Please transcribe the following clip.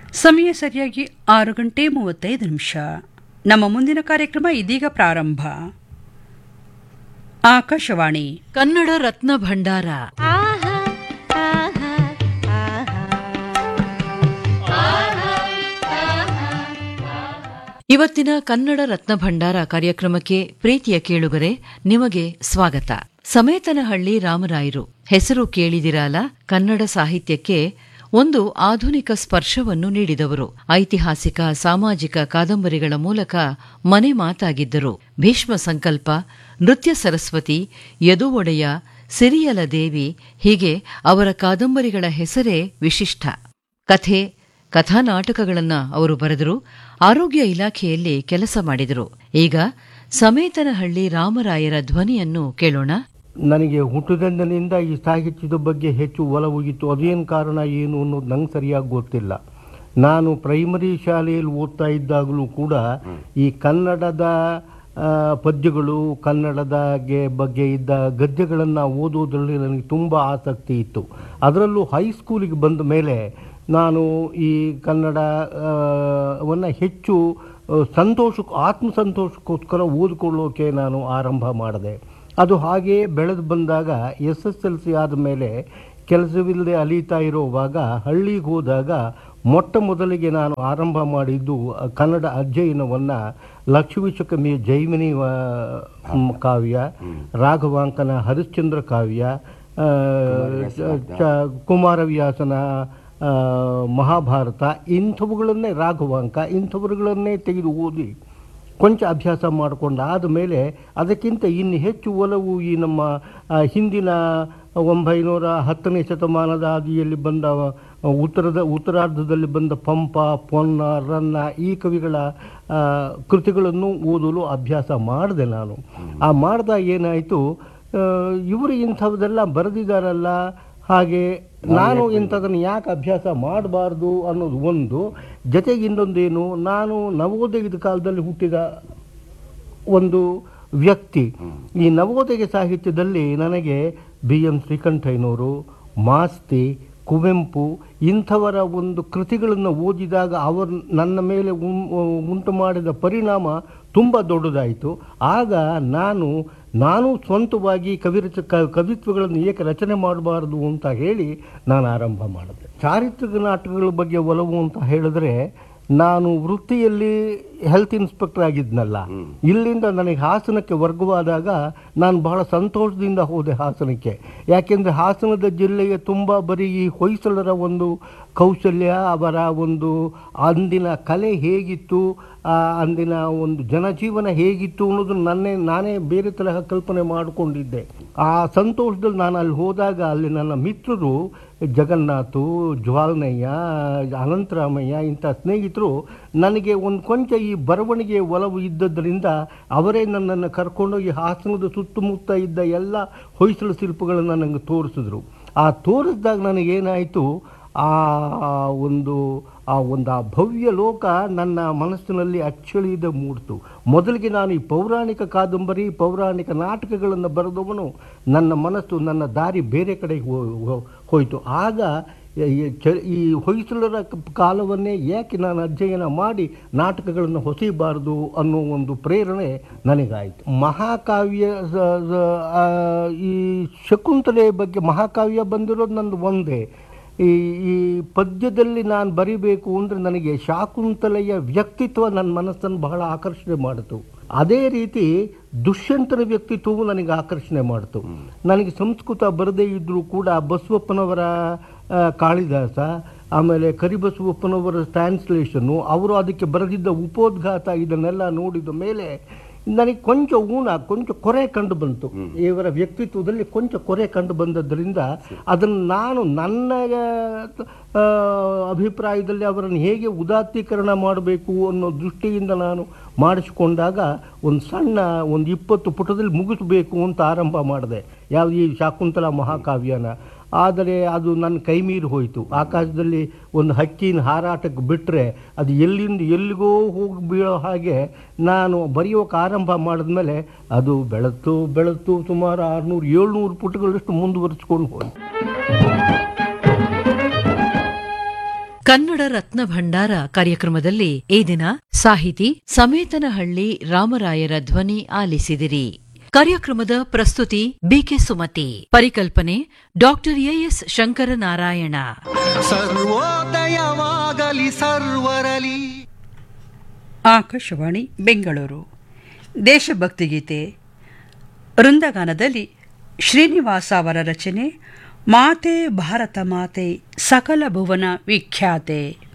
ಸಮಯ ಸರಿಯಾಗಿ ಆರು ಗಂಟೆ ಮೂವತ್ತೈದು ನಿಮಿಷ ನಮ್ಮ ಮುಂದಿನ ಕಾರ್ಯಕ್ರಮ ಇದೀಗ ಪ್ರಾರಂಭ ಆಕಾಶವಾಣಿ ಕನ್ನಡ ರತ್ನ ಭಂಡಾರ ಇವತ್ತಿನ ಕನ್ನಡ ರತ್ನ ಭಂಡಾರ ಕಾರ್ಯಕ್ರಮಕ್ಕೆ ಪ್ರೀತಿಯ ಕೇಳುಗರೆ ನಿಮಗೆ ಸ್ವಾಗತ ಸಮೇತನಹಳ್ಳಿ ರಾಮರಾಯರು ಹೆಸರು ಕೇಳಿದಿರಲ್ಲ ಕನ್ನಡ ಸಾಹಿತ್ಯಕ್ಕೆ ಒಂದು ಆಧುನಿಕ ಸ್ಪರ್ಶವನ್ನು ನೀಡಿದವರು ಐತಿಹಾಸಿಕ ಸಾಮಾಜಿಕ ಕಾದಂಬರಿಗಳ ಮೂಲಕ ಮನೆ ಮಾತಾಗಿದ್ದರು ಭೀಷ್ಮ ಸಂಕಲ್ಪ ನೃತ್ಯ ಸರಸ್ವತಿ ಯದು ಒಡೆಯ ಸಿರಿಯಲ ದೇವಿ ಹೀಗೆ ಅವರ ಕಾದಂಬರಿಗಳ ಹೆಸರೇ ವಿಶಿಷ್ಟ ಕಥೆ ಕಥಾನಾಟಕಗಳನ್ನ ಅವರು ಬರೆದರು ಆರೋಗ್ಯ ಇಲಾಖೆಯಲ್ಲಿ ಕೆಲಸ ಮಾಡಿದರು ಈಗ ಸಮೇತನಹಳ್ಳಿ ರಾಮರಾಯರ ಧ್ವನಿಯನ್ನು ಕೇಳೋಣ ನನಗೆ ಹುಟ್ಟಿದಂದಿನಿಂದ ಈ ಸಾಹಿತ್ಯದ ಬಗ್ಗೆ ಹೆಚ್ಚು ಒಲವು ಇತ್ತು ಅದೇನು ಕಾರಣ ಏನು ಅನ್ನೋದು ನಂಗೆ ಸರಿಯಾಗಿ ಗೊತ್ತಿಲ್ಲ ನಾನು ಪ್ರೈಮರಿ ಶಾಲೆಯಲ್ಲಿ ಓದ್ತಾ ಇದ್ದಾಗಲೂ ಕೂಡ ಈ ಕನ್ನಡದ ಆ, ಪದ್ಯಗಳು ಕನ್ನಡದ ಗೆ- ಬಗ್ಗೆ ಇದ್ದ ಗದ್ಯಗಳನ್ನು ಓದೋದ್ರಲ್ಲಿ ನನಗೆ ತುಂಬ ಆಸಕ್ತಿ ಇತ್ತು ಅದರಲ್ಲೂ ಹೈಸ್ಕೂಲಿಗೆ ಬಂದ ಮೇಲೆ ನಾನು ಈ ಕನ್ನಡ ಆ, ವನ್ನ ಹೆಚ್ಚು ಆ, ಸಂತೋಷಕ್ಕೆ ಆತ್ಮಸಂತೋಷಕ್ಕೋಸ್ಕರ ಓದಿಕೊಳ್ಳೋಕೆ ನಾನು ಆರಂಭ ಮಾಡಿದೆ ಅದು ಹಾಗೇ ಬೆಳೆದು ಬಂದಾಗ ಎಸ್ ಎಸ್ ಎಲ್ ಸಿ ಆದಮೇಲೆ ಕೆಲಸವಿಲ್ಲದೆ ಅಲೀತಾ ಇರುವಾಗ ಹಳ್ಳಿಗೆ ಹೋದಾಗ ಮೊಟ್ಟ ಮೊದಲಿಗೆ ನಾನು ಆರಂಭ ಮಾಡಿದ್ದು ಆ, ಕನ್ನಡ ಅಧ್ಯಯನವನ್ನು ಲಕ್ಷ್ಮೀಶಕಮಿಯ ಜೈಮಿನಿ ಆ, ಮ್, ಕಾವ್ಯ ರಾಘವಾಂಕನ ಹರಿಶ್ಚಂದ್ರ ಕಾವ್ಯ ಆ, ಚ- ಕುಮಾರವ್ಯಾಸನ ಆ, ಮಹಾಭಾರತ ಇಂಥವುಗಳನ್ನೇ ರಾಘವಾಂಕ ಇಂಥವುಗಳನ್ನೇ ತೆಗೆದು ಓದಿ ಕೊಂಚ ಅಭ್ಯಾಸ ಮಾಡಿಕೊಂಡು ಆದಮೇಲೆ ಅದಕ್ಕಿಂತ ಇನ್ನು ಹೆಚ್ಚು ಒಲವು ಈ ನಮ್ಮ ಆ, ಹಿಂದಿನ ಒಂಬೈನೂರ ಹತ್ತನೇ ಶತಮಾನದ ಆದಿಯಲ್ಲಿ ಬಂದ ಆ, ಉತ್ತರದ ಉತ್ತರಾರ್ಧದಲ್ಲಿ ಬಂದ ಪಂಪ ಪೊನ್ನ ರನ್ನ ಈ ಕವಿಗಳ ಆ, ಕೃತಿಗಳನ್ನು ಓದಲು ಅಭ್ಯಾಸ ಮಾಡಿದೆ ನಾನು ಆ ಮಾಡಿದಾಗ ಏನಾಯಿತು ಇವರು ಇಂಥದ್ದೆಲ್ಲ ಬರೆದಿದ್ದಾರಲ್ಲ ಹಾಗೆ ನಾನು ಇಂಥದನ್ನು ಯಾಕೆ ಅಭ್ಯಾಸ ಮಾಡಬಾರ್ದು ಅನ್ನೋದು ಒಂದು ಜೊತೆಗೆ ಇನ್ನೊಂದೇನು ನಾನು ನವೋದಯದ ಕಾಲದಲ್ಲಿ ಹುಟ್ಟಿದ ಒಂದು ವ್ಯಕ್ತಿ ಈ ನವೋದಯ ಸಾಹಿತ್ಯದಲ್ಲಿ ನನಗೆ ಬಿ ಎಂ ಶ್ರೀಕಂಠಯ್ಯನವರು ಮಾಸ್ತಿ ಕುವೆಂಪು ಇಂಥವರ ಒಂದು ಕೃತಿಗಳನ್ನು ಓದಿದಾಗ ಅವರು ನನ್ನ ಮೇಲೆ ಉಂ- ಉಂಟು ಮಾಡಿದ ಪರಿಣಾಮ ತುಂಬ ದೊಡ್ಡದಾಯಿತು ಆಗ ನಾನು ನಾನು ಸ್ವಂತವಾಗಿ ಕವಿರಚ ಕ- ಕವಿತ್ವಗಳನ್ನು ಏಕೆ ರಚನೆ ಮಾಡಬಾರದು ಅಂತ ಹೇಳಿ ನಾನು ಆರಂಭ ಮಾಡಿದೆ ಚಾರಿತ್ರಿಕ ನಾಟಕಗಳ ಬಗ್ಗೆ ಒಲವು ಅಂತ ಹೇಳಿದ್ರೆ ನಾನು ವೃತ್ತಿಯಲ್ಲಿ ಹೆಲ್ತ್ ಇನ್ಸ್ಪೆಕ್ಟರ್ ಆಗಿದ್ನಲ್ಲ ಇಲ್ಲಿಂದ ನನಗೆ ಹಾಸನಕ್ಕೆ ವರ್ಗವಾದಾಗ ನಾನು ಬಹಳ ಸಂತೋಷದಿಂದ ಹೋದೆ ಹಾಸನಕ್ಕೆ ಯಾಕೆಂದರೆ ಹಾಸನದ ಜಿಲ್ಲೆಯ ತುಂಬ ಬರೀ ಈ ಹೊಯ್ಸಳರ ಒಂದು ಕೌಶಲ್ಯ ಅವರ ಒಂದು ಅಂದಿನ ಕಲೆ ಹೇಗಿತ್ತು ಆ ಅಂದಿನ ಒಂದು ಜನಜೀವನ ಹೇಗಿತ್ತು ಅನ್ನೋದು ನನ್ನೇ ನಾನೇ ಬೇರೆ ತರಹ ಕಲ್ಪನೆ ಮಾಡಿಕೊಂಡಿದ್ದೆ ಆ ಸಂತೋಷದಲ್ಲಿ ನಾನು ಅಲ್ಲಿ ಹೋದಾಗ ಅಲ್ಲಿ ನನ್ನ ಮಿತ್ರರು ಜಗನ್ನಾಥು ಜ್ವಾಲ್ನಯ್ಯ ಅನಂತರಾಮಯ್ಯ ಇಂಥ ಸ್ನೇಹಿತರು ನನಗೆ ಒಂದು ಕೊಂಚ ಈ ಬರವಣಿಗೆ ಒಲವು ಇದ್ದದ್ದರಿಂದ ಅವರೇ ನನ್ನನ್ನು ಕರ್ಕೊಂಡೋಗಿ ಹಾಸನದ ಸುತ್ತಮುತ್ತ ಇದ್ದ ಎಲ್ಲ ಹೊಯ್ಸಳ ಶಿಲ್ಪಗಳನ್ನು ನನಗೆ ತೋರಿಸಿದ್ರು ಆ ತೋರಿಸಿದಾಗ ನನಗೇನಾಯಿತು ಆ ಒಂದು ಆ ಒಂದು ಆ ಭವ್ಯ ಲೋಕ ನನ್ನ ಮನಸ್ಸಿನಲ್ಲಿ ಅಚ್ಚಳಿಯದ ಮೂಡ್ತು ಮೊದಲಿಗೆ ನಾನು ಈ ಪೌರಾಣಿಕ ಕಾದಂಬರಿ ಪೌರಾಣಿಕ ನಾಟಕಗಳನ್ನು ಬರೆದವನು ನನ್ನ ಮನಸ್ಸು ನನ್ನ ದಾರಿ ಬೇರೆ ಕಡೆ ಹೋ- ಹೋ- ಹೋಯಿತು ಆಗ ಈ ಚ- ಈ ಹೊಯ್ಸಳರ ಕ- ಕಾಲವನ್ನೇ ಯಾಕೆ ನಾನು ಅಧ್ಯಯನ ಮಾಡಿ ನಾಟಕಗಳನ್ನು ಹೊಸಬಾರದು ಅನ್ನೋ ಒಂದು ಪ್ರೇರಣೆ ನನಗಾಯಿತು ಮಹಾಕಾವ್ಯ ಸ- ಸ- ಆ, ಈ ಶಕುಂತಲೆ ಬಗ್ಗೆ ಮಹಾಕಾವ್ಯ ಬಂದಿರೋದು ನಂದು ಒಂದೇ ಈ ಈ ಪದ್ಯದಲ್ಲಿ ನಾನು ಬರಿಬೇಕು ಅಂದರೆ ನನಗೆ ಶಾಕುಂತಲೆಯ ವ್ಯಕ್ತಿತ್ವ ನನ್ನ ಮನಸ್ಸನ್ನು ಬಹಳ ಆಕರ್ಷಣೆ ಮಾಡಿತು ಅದೇ ರೀತಿ ದುಷ್ಯಂತನ ವ್ಯಕ್ತಿತ್ವವು ನನಗೆ ಆಕರ್ಷಣೆ ಮಾಡಿತು ನನಗೆ ಸಂಸ್ಕೃತ ಬರದೇ ಇದ್ದರೂ ಕೂಡ ಬಸವಪ್ಪನವರ ಆ, ಕಾಳಿದಾಸ ಆಮೇಲೆ ಕರಿಬಸವಪ್ಪನವರ ಟ್ರಾನ್ಸ್ಲೇಷನ್ನು ಅವರು ಅದಕ್ಕೆ ಬರೆದಿದ್ದ ಉಪೋದ್ಘಾತ ಇದನ್ನೆಲ್ಲ ನೋಡಿದ ಮೇಲೆ ನನಗೆ ಕೊಂಚ ಊನ ಕೊಂಚ ಕೊರೆ ಕಂಡು ಬಂತು ಇವರ ವ್ಯಕ್ತಿತ್ವದಲ್ಲಿ ಕೊಂಚ ಕೊರೆ ಕಂಡು ಬಂದದ್ದರಿಂದ ಅದನ್ನು ನಾನು ನನ್ನ ಆ, ಅಭಿಪ್ರಾಯದಲ್ಲಿ ಅವರನ್ನು ಹೇಗೆ ಉದಾತ್ತೀಕರಣ ಮಾಡಬೇಕು ಅನ್ನೋ ದೃಷ್ಟಿಯಿಂದ ನಾನು ಮಾಡಿಸಿಕೊಂಡಾಗ ಒಂದು ಸಣ್ಣ ಒಂದು ಇಪ್ಪತ್ತು ಪುಟದಲ್ಲಿ ಮುಗಿಸಬೇಕು ಅಂತ ಆರಂಭ ಮಾಡಿದೆ ಯಾವುದು ಈ ಶಾಕುಂತಲ ಮಹಾಕಾವ್ಯನ ಆದರೆ ಅದು ನನ್ನ ಕೈ ಮೀರಿ ಹೋಯಿತು ಆಕಾಶದಲ್ಲಿ ಒಂದು ಹಕ್ಕಿನ ಹಾರಾಟಕ್ಕೆ ಬಿಟ್ಟರೆ ಅದು ಎಲ್ಲಿಂದ ಎಲ್ಲಿಗೋ ಹೋಗಿ ಬೀಳೋ ಹಾಗೆ ನಾನು ಬರೆಯೋಕೆ ಆರಂಭ ಮಾಡಿದ್ಮೇಲೆ ಅದು ಬೆಳೆತು ಬೆಳೆತು ಸುಮಾರು ಆರುನೂರು ಏಳ್ನೂರು ಪುಟಗಳಷ್ಟು ಮುಂದುವರಿಸ್ಕೊಂಡು ಹೋಯ್ತು ಕನ್ನಡ ರತ್ನ ಭಂಡಾರ ಕಾರ್ಯಕ್ರಮದಲ್ಲಿ ಈ ದಿನ ಸಾಹಿತಿ ಸಮೇತನಹಳ್ಳಿ ರಾಮರಾಯರ ಧ್ವನಿ ಆಲಿಸಿದಿರಿ ಕಾರ್ಯಕ್ರಮದ ಪ್ರಸ್ತುತಿ ಬಿಕೆ ಸುಮತಿ ಪರಿಕಲ್ಪನೆ ಡಾಕ್ಟರ್ ಎಎಸ್ ಶಂಕರನಾರಾಯಣ ಸರ್ವೋದಯವಾಗಲಿ ಸರ್ವರಲಿ ಆಕಾಶವಾಣಿ ಬೆಂಗಳೂರು ದೇಶಭಕ್ತಿ ಗೀತೆ ವೃಂದಗಾನದಲ್ಲಿ ಶ್ರೀನಿವಾಸ ಅವರ ರಚನೆ ಮಾತೆ ಭಾರತ ಮಾತೆ ಸಕಲ ಭುವನ ವಿಖ್ಯಾತೆ